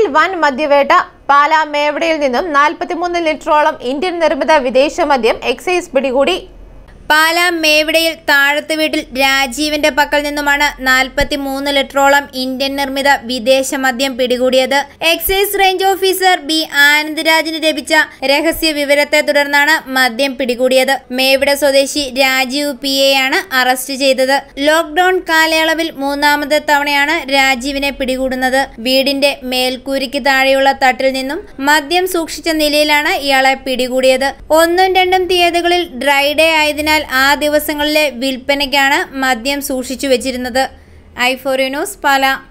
വൻ മദ്യവേട്ട പാലാ മേവടയിൽ നിന്നും നാൽപ്പത്തിമൂന്ന് ലിറ്ററോളം ഇന്ത്യൻ നിർമ്മിത വിദേശ മദ്യം എക്സൈസ് പിടികൂടി പാലാ മേവിടയിൽ താഴത്ത് വീട്ടിൽ രാജീവിന്റെ പക്കൽ നിന്നുമാണ് നാൽപ്പത്തി മൂന്ന് ലിറ്ററോളം ഇന്ത്യൻ നിർമ്മിത വിദേശ മദ്യം പിടികൂടിയത് എക്സൈസ് റേഞ്ച് ഓഫീസർ ബി ആനന്ദരാജിന് ലഭിച്ച രഹസ്യ വിവരത്തെ തുടർന്നാണ് മദ്യം പിടികൂടിയത് മേവിട സ്വദേശി രാജീവ് പി എയാണ് അറസ്റ്റ് ചെയ്തത് ലോക്ക്ഡൌൺ കാലയളവിൽ മൂന്നാമത്തെ തവണയാണ് രാജീവിനെ പിടികൂടുന്നത് വീടിന്റെ മേൽക്കൂരയ്ക്ക് താഴെയുള്ള തട്ടിൽ നിന്നും മദ്യം സൂക്ഷിച്ച നിലയിലാണ് ഇയാളെ പിടികൂടിയത് ഒന്നും രണ്ടും തീയതികളിൽ ഡ്രൈ ഡേ ആയതിനാൽ ആ ദിവസങ്ങളിലെ വിൽപ്പനയ്ക്കാണ് മദ്യം സൂക്ഷിച്ചു വെച്ചിരുന്നത് ഐ ഫോർ ന്യൂസ് പാല